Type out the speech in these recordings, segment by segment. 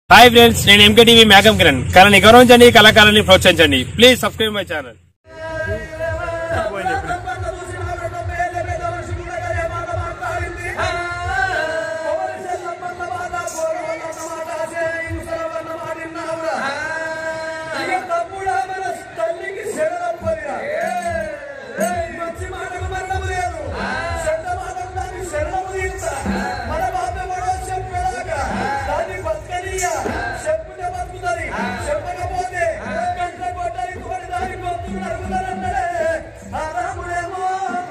hi friends నేను MKTV మేఘం కిరణ్ కళని గౌరవించండి కళాకారాన్ని ప్రోత్సహించండి ప్లీజ్ సబ్స్క్రైబ్ మై ఛానల్ చెప్పకపోతే గంట కొట్టాలి కోడి దాని గొంతులు అడుగుతారన్నాడే ఆ రాముడేమో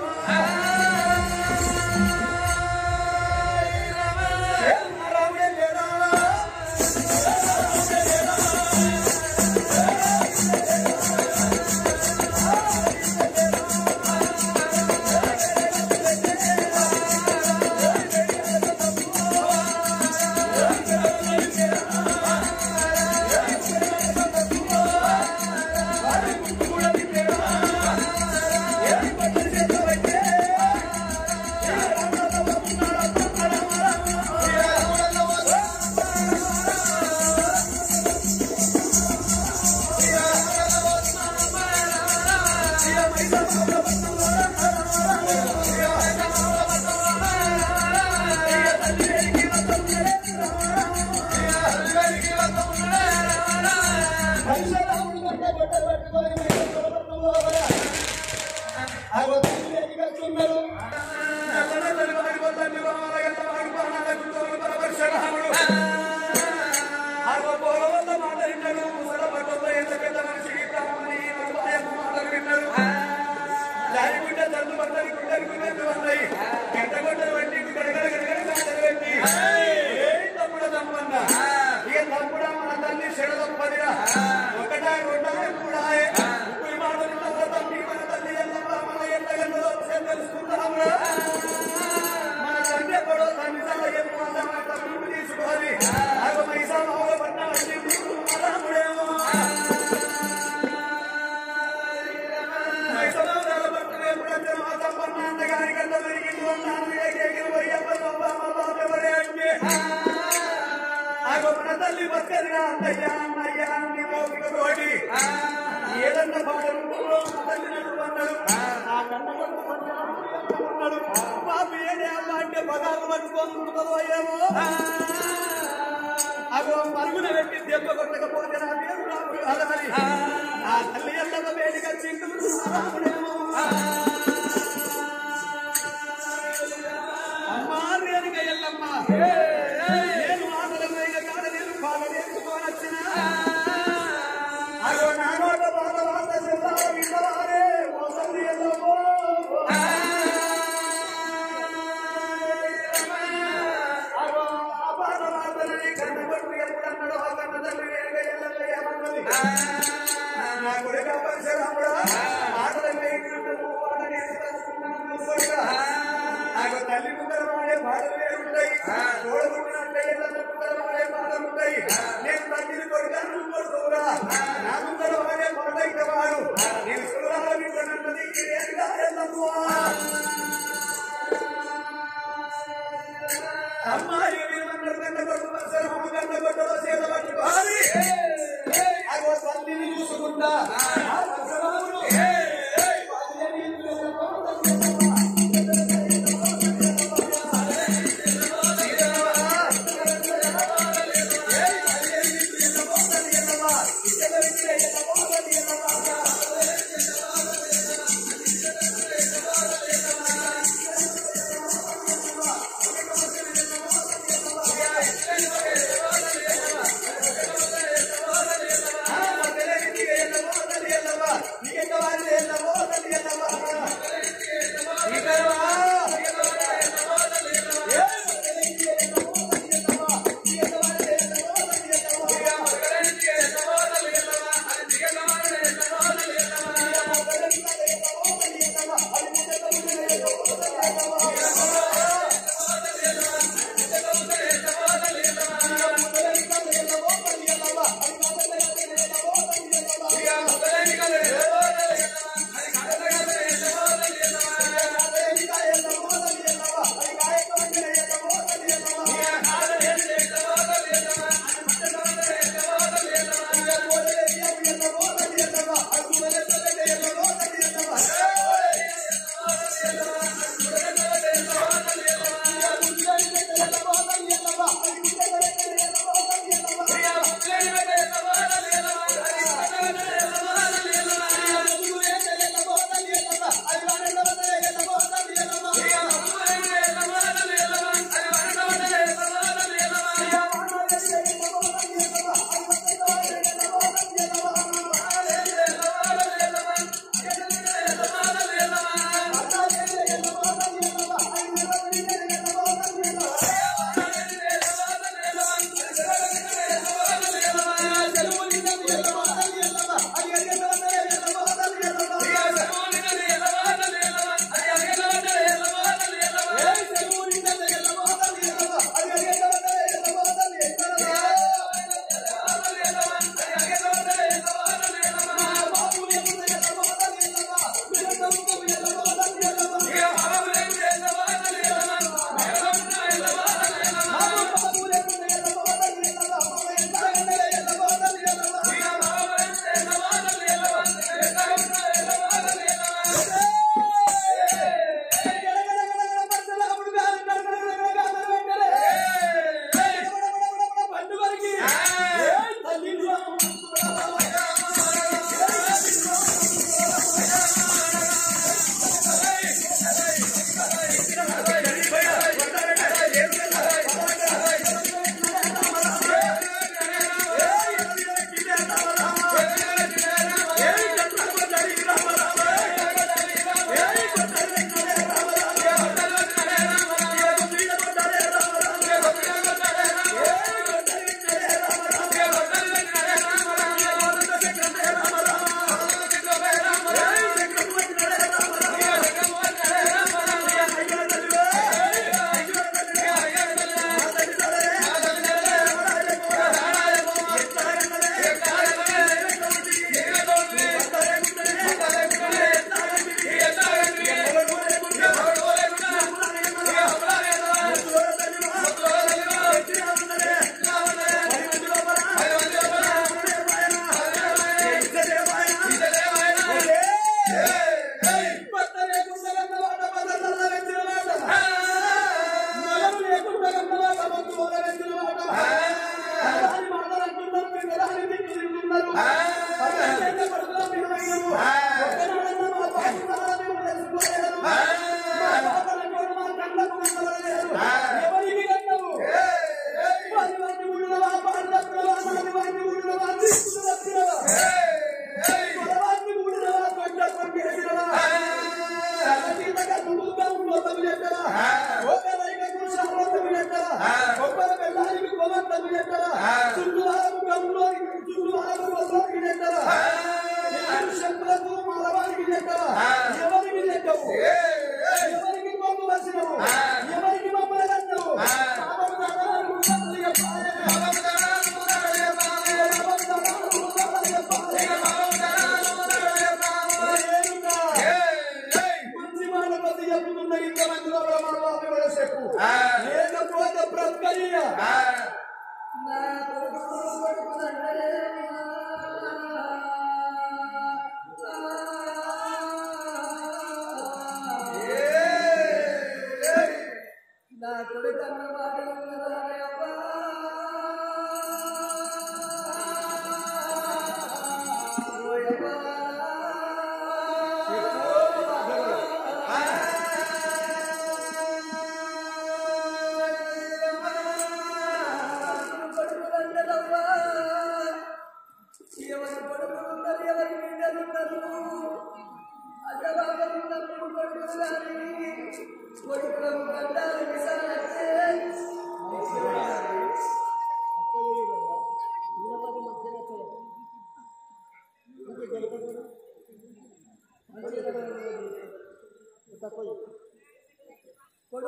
రాముడే లేడా ఒకటా రెండా కూడా ముప్పై మాటలు తల్లి మన తల్లి ఎల్లమ్మ మన ఎల్లగల్లో తెలుసుకుందాంరా మన తండ్రి ఎక్కడో తండ్రి తల ఎన్నో మన తమ్ముడు తీసుకోవాలి ఆగ మైసా మావ పట్ల రాముడేమో మైసా మావ పట్ల ఎప్పుడంటే మా తమ్మన్న అన్నగారి గంట పెరిగింది ఉన్నాను ఏకేగిరి వయ్యప్ప బాబా మా బాబు ఎవరే అంటే ఆగ మన తల్లి బతకదిగా అన్నయ్య అన్నయ్య అన్ని మౌఖిక తోటి ఏదన్నా పాటలు మా తల్లి నన్ను అన్నాడు ఆ కన్న కొడుకు పద్నాలుగు ఉన్నాడు బాబు ఏడే అమ్మ అంటే పదాలు పట్టుకోనుకుంటుందో ఏమో అగో పరుగున పెట్టి దెబ్బ కొట్టకపోతే నా పేరు రాముడు కాదని ఆ తల్లి ఎల్లమ్మ వేడిగా చింటు రాముడేమో అమ్మా రేణుక ఎల్లమ్మ నేను మాటల మేఘ కాడ నేను పాట నేర్చుకోనొచ్చిన అగో నా నోట బాధ వార్త చెప్తావా వింటవారే ఓ తల్లి ఎల్లమ్మో అగో ఆ బాధ వార్తలని కన్ను కొట్టు ఎప్పుడన్నాడో ఆ కన్న తల్లి రేణుక ఎల్లమ్మ ఏమన్నది నా కొడుక పరశురాముడా మాటల మేఘ పాట నేర్చుకుంటున్నాను కొడుకా నాకు తల్లి ముందర వాడే పాటలు వేరుంటాయి తోడబుట్టినట్టే ఎల్లమ్మ ముందర వాడే పాటలు ఉంటాయి నేను తల్లిని కొడుకాను నువ్వు కొడుకురా నా ముందర వాడే పాట ఇక వాడు నేను సురాల వింటున్నది ఏదిగా ఎల్లమ్మ అమ్మాయి వీరమందరు గంట కొట్టు పరశురాము గంట కొట్టలో చేత పట్టుకోవాలి అగో తల్లి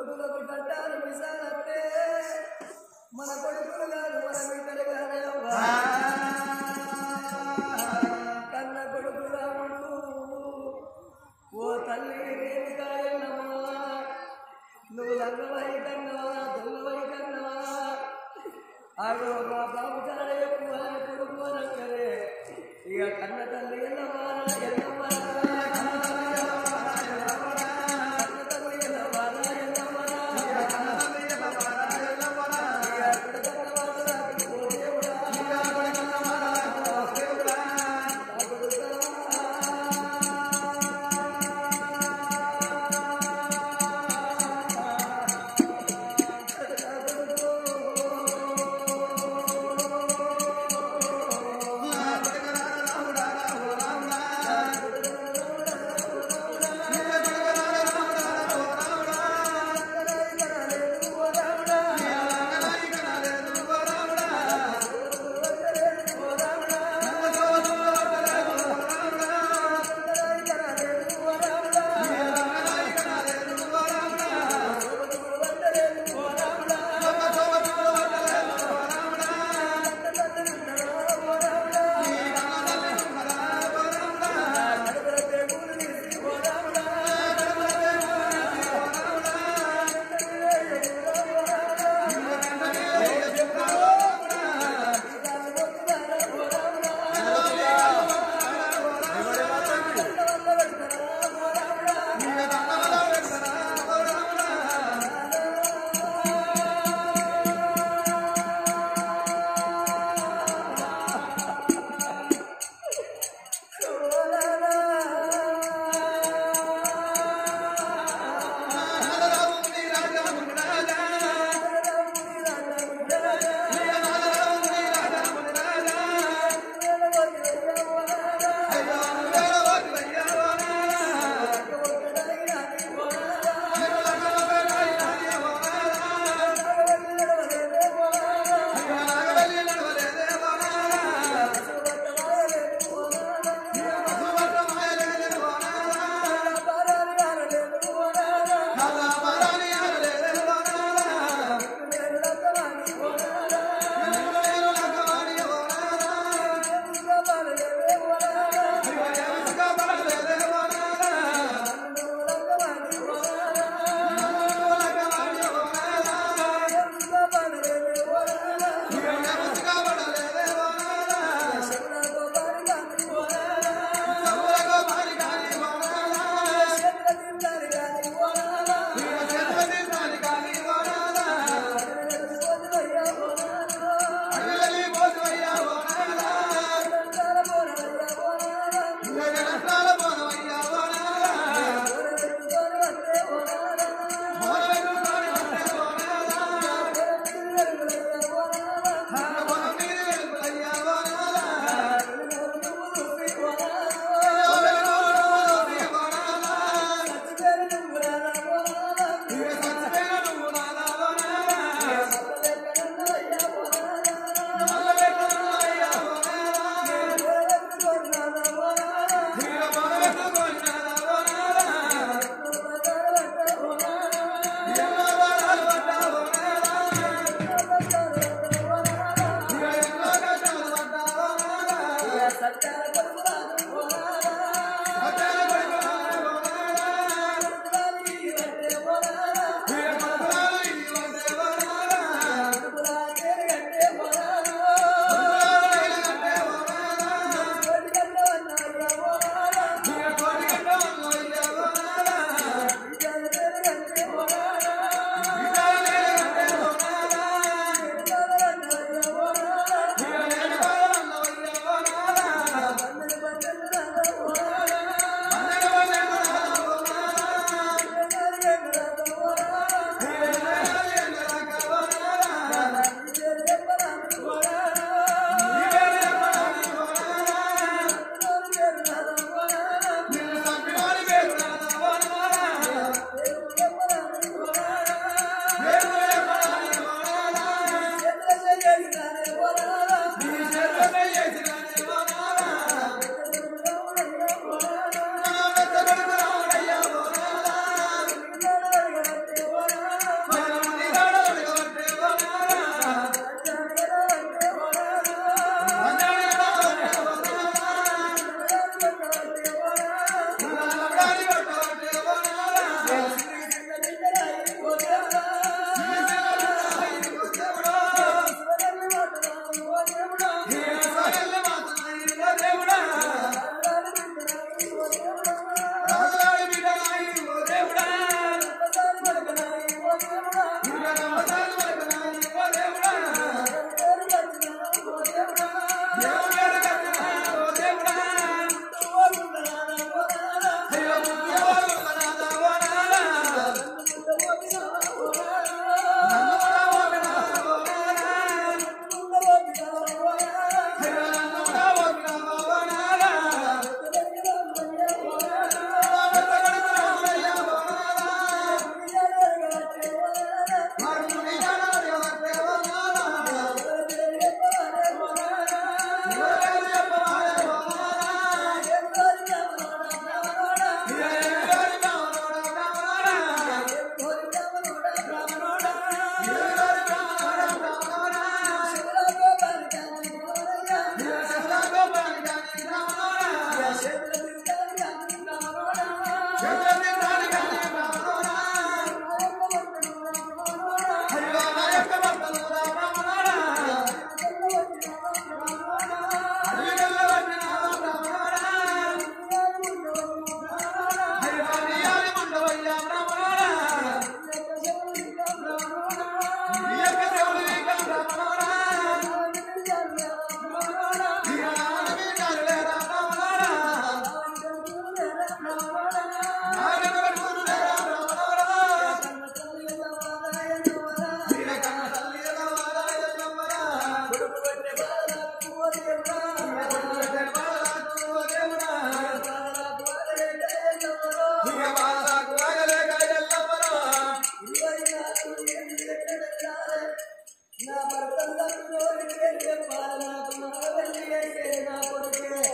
కొడుకులకు కట్టాలు మిసాలంటే మన కొడుకులు కాదు మన బిడ్డలు కాదయ్యవ్వా కన్న కొడుకులా ఉండు ఓ తల్లి రేణుకాయన్నమ్మా నువ్వు లంగవై కన్నవా దొంగవై కన్నవా ఆగో మా బాబు చాలా ఎక్కువ కొడుకు అనక్కరే ఇక కన్న తల్లి ఎన్నమ్మా ఎన్నమ్మా కన్న తల్లి ఎన్నమ్మా ఎన్నమ్మా ఆ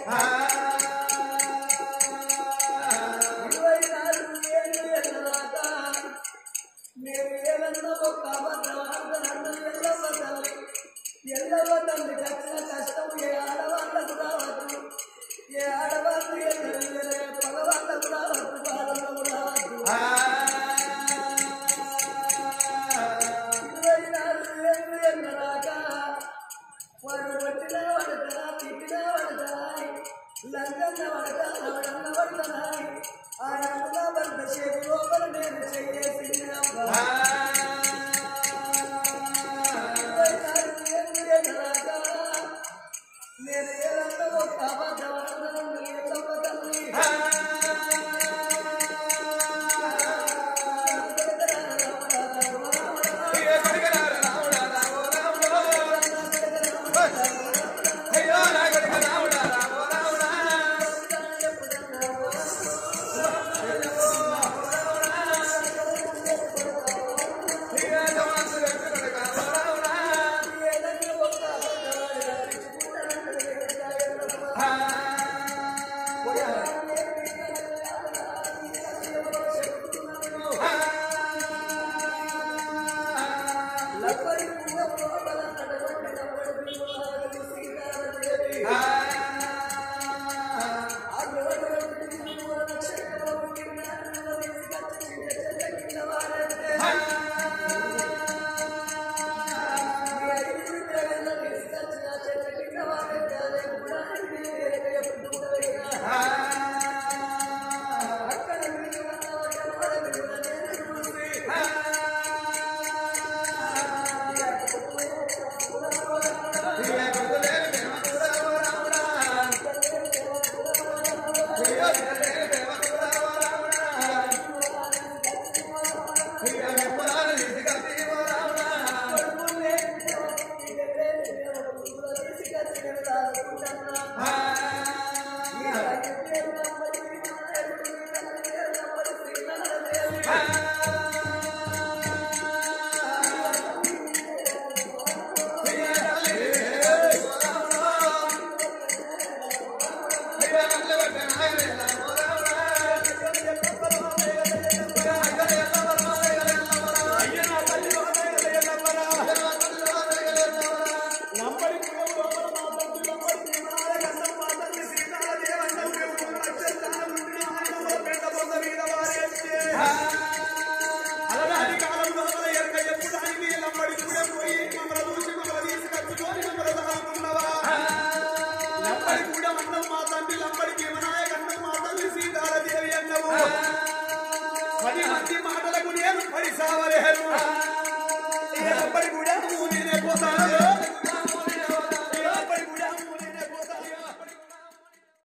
ఇరవై నాలుగు ఏళ్ళు ఎన్నదాకా నేను ఏదన్నా ఒక అబద్ధం ఆడతాను ఎల్లవ తల్లి ఎల్లవ తల్లి కచ్చిన కష్టం ఏ ఆడవాళ్ళకు రావద్దు ఏ ఆడవాళ్ళు ఎల్లవే పగవాళ్ళకు రావద్దు బాధలకు రావద్దు ఇరవై నాలుగు ఏళ్ళు ఎన్నదాకా వాడు కొట్టినా పడతా తిట్టినా పడతా లంకన్న పడతా నవడన్న పడతా ఆనందగా పడ్డ చేతి లోపల నేను చెయ్యేసింది అబ్బా ఇరవై నాలుగు ఏళ్ళు ఎన్నదాకా నేను ఏదన్నా ఒక అబద్ధం ఆడతాను ఎల్లమ్మ తల్లి ఏదన్నా ఒక అబద్ధం కూడా